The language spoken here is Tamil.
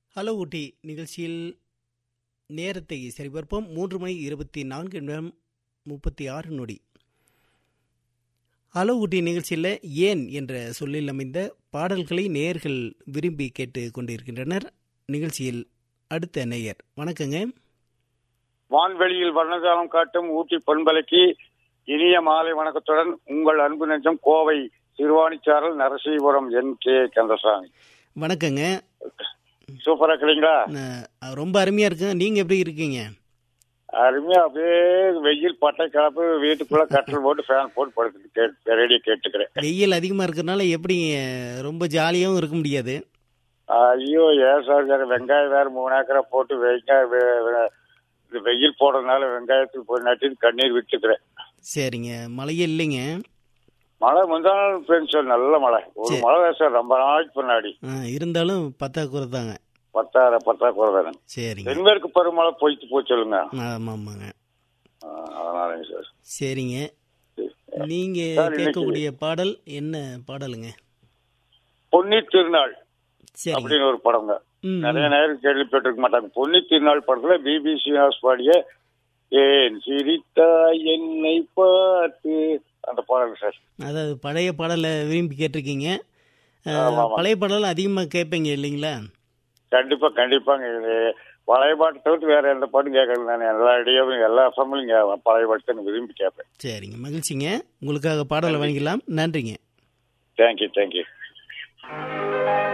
ஹலோ ஊட்டி நிகழ்ச்சியில் நேரத்தை சரிபார்ப்போம் மூன்று மணி இருபத்தி நான்கு நிமிடம் முப்பத்தி ஆறு நொடி ஹலோ ஊட்டி நிகழ்ச்சியில் ஏன் என்ற சொல்லில் அமைந்த பாடல்களை நேயர்கள் விரும்பி கேட்டு கொண்டிருக்கின்றனர் நிகழ்ச்சியில் அடுத்த நேயர் வணக்கங்க வான்வெளியில் வர்ணஜாலம் காட்டும் ஊட்டி பண்பலைக்கு இனிய மாலை வணக்கத்துடன் உங்கள் அன்பு நெஞ்சம் கோவை சிறுவாணிச்சாரல் நரசீபுரம் என் கே கந்தசாமி வணக்கங்க சூப்பரா இருக்கிறீங்களா நான் ரொம்ப அருமையாக இருக்குங்க நீங்கள் எப்படி இருக்கீங்க அருமையா அப்படியே வெயில் பட்டை கலப்பு வீட்டுக்குள்ள கட்டில் போட்டு ஃபேன் போட்டு படுத்துட்டு கேட்டு ரேடியோ கேட்டுக்கிறேன் வெயில் அதிகமாக இருக்கிறனால எப்படி ரொம்ப ஜாலியாகவும் இருக்க முடியாது ஐயோ ஏன் சார் வேற வெங்காயம் வேற மூணு ஏக்கரை போட்டு வெங்காயம் வெ- வெ- இது வெயில் போடுறதுனால வெங்காயத்துக்கு போய் நட்டு கண்ணீர் விட்டுக்கிறேன் சரிங்க மழையே இல்லைங்க மழை முந்தா நாள் பெஞ்சு சார் நல்ல மழை ஒரு சரி. மழை தான் சார் ரொம்ப நாளைக்கு பின்னாடி ஆ, இருந்தாலும் பத்தாக்குறை தாங்க பத்தாயிர பத்தாக்குறை தானே சரிங்க தென்மேற்கு பருவமழை பொய்த்து போய் சொல்லுங்க ஆமாம் ஆமாங்க ஆ, அதனாலங்க சார் சரிங்க நீங்க சார், இன்னைக்கு- கேட்கக்கூடிய பாடல் என்ன பாடலுங்க பொன்னி திருநாள் சரிங்க அப்படின்னு ஒரு படங்க ம், நிறைய நேரம் கேள்விப்பட்டிருக்க மாட்டாங்க பொன்னி திருநாள் படத்துல பிபி ஸ்ரீனிவாஸ் பாடிய ஏன் சிரித்தாய் என்னை பார்த்து அந்த பாடல் சார் அதாவது பழைய பாடலை விரும்பி கேட்டிருக்கீங்க ஆ, ஆமா, ஆமா. பழைய பாடல் அதிகமாக கேட்பீங்க இல்லைங்களா கண்டிப்பா கண்டிப்பாங்க இது பழைய பாட்டு தவிர்த்து வேற எந்த பாட்டும் கேட்கறது நான் எல்லா இடையும் எல்லா எஃப்எம்லையும் பழைய பாட்டு தான் விரும்பி கேட்பேன் சரிங்க மகிழ்ச்சிங்க உங்களுக்காக பாடலை வாங்கிக்கலாம் நன்றிங்க தேங்க்யூ தேங்க்யூ